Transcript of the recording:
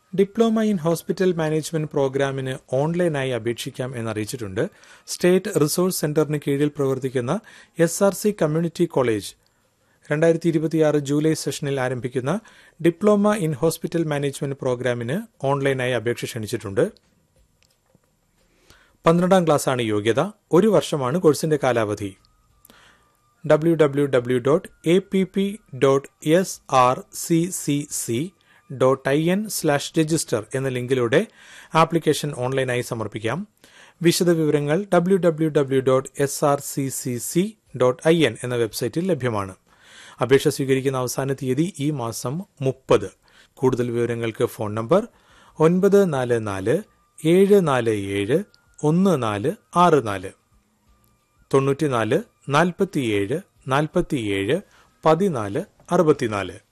diploma in hospital management പ്രോഗ്രാമിന് ഓൺലൈനായി അപേക്ഷിക്കാം എന്നറിയിച്ചിട്ടുണ്ട് സ്റ്റേറ്റ് റിസോഴ്സ് സെന്ററിന് കീഴിൽ പ്രവർത്തിക്കുന്ന S R C community college രണ്ടായിരത്തി ഇരുപത്തിയാറ് ജൂലൈ സെഷനിൽ ആരംഭിക്കുന്ന ഡിപ്ലോമ ഇൻ ഹോസ്പിറ്റൽ മാനേജ്മെന്റ് പ്രോഗ്രാമിന് ഓൺലൈനായി അപേക്ഷ ക്ഷണിച്ചിട്ടുണ്ട് പന്ത്രണ്ടാം ക്ലാസ്സാണ് യോഗ്യത ഒരു വർഷമാണ് കോഴ്സിന്റെ കാലാവധി W W W dot A P P dot S R C C C dot I N slash register എന്ന ലിങ്കിലൂടെ ആപ്ലിക്കേഷൻ ഓൺലൈനായി സമർപ്പിക്കാം വിശദവിവരങ്ങൾ W W W dot S R C C C dot I N എന്ന വെബ്സൈറ്റിൽ ലഭ്യമാണ് അപേക്ഷ സ്വീകരിക്കുന്ന അവസാന തീയതി ഈ മാസം മുപ്പത് കൂടുതൽ വിവരങ്ങൾക്ക് ഫോൺ നമ്പർ ഒൻപത് നാല് നാല് ഏഴ് നാല് ഏഴ് ഒന്ന് നാല് ആറ് നാല് തൊണ്ണൂറ്റിനാല് നാൽപ്പത്തിയേഴ് നാൽപ്പത്തിയേഴ് പതിനാല് അറുപത്തിനാല്